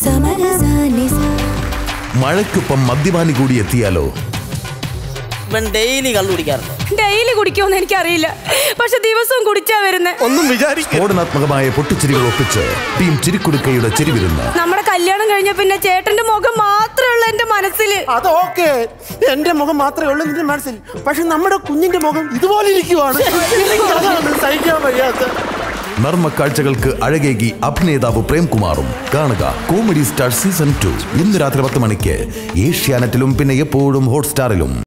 മഴയ്ക്കൊപ്പം മദ്യപാനി കൂടി എത്തിയാലോ ഇവൻ ഡെയിലി കള്ളു കുടിക്കാറുണ്ട് ഡെയിലി കുടിക്കുമെന്ന് എനിക്കറിയില്ല പക്ഷെ ദിവസവും കുടിച്ചാ വരുന്നേ ഒന്നും വിചാരിക്കും സ്ഫോടനാത്മകമായ പൊട്ടിച്ചിരികൾ ഒപ്പിച്ച് ടീം ചിരിക്കുടുക്കയുടെ ചിരിവിരുന്ന് നമ്മുടെ കല്യാണം കഴിഞ്ഞ പിന്നെ ചേട്ടന്റെ മുഖം മാത്രമേ ഉള്ളൂ എന്റെ മനസ്സിൽ അത് ഓക്കെ എന്റെ മുഖം മാത്രമേ ഉള്ളൂ നിന്റെ മനസ്സിൽ പക്ഷെ നമ്മുടെ കുഞ്ഞിന്റെ മുഖം ഇതുപോലെ ഇരിക്കുവാണ് എനിക്ക് അതാണ് സഹിക്കാൻ വയ്യാത്ത നർമ്മ കാഴ്ചകൾക്ക് അഴകേകി അഭിനേതാവ് പ്രേംകുമാറും കാണുക കോമഡി സ്റ്റാർ സീസൺ ടു ഇന്ന് രാത്രി പത്ത് മണിക്ക് ഏഷ്യാനെറ്റിലും പിന്നെ എപ്പോഴും ഹോട്ട്സ്റ്റാറിലും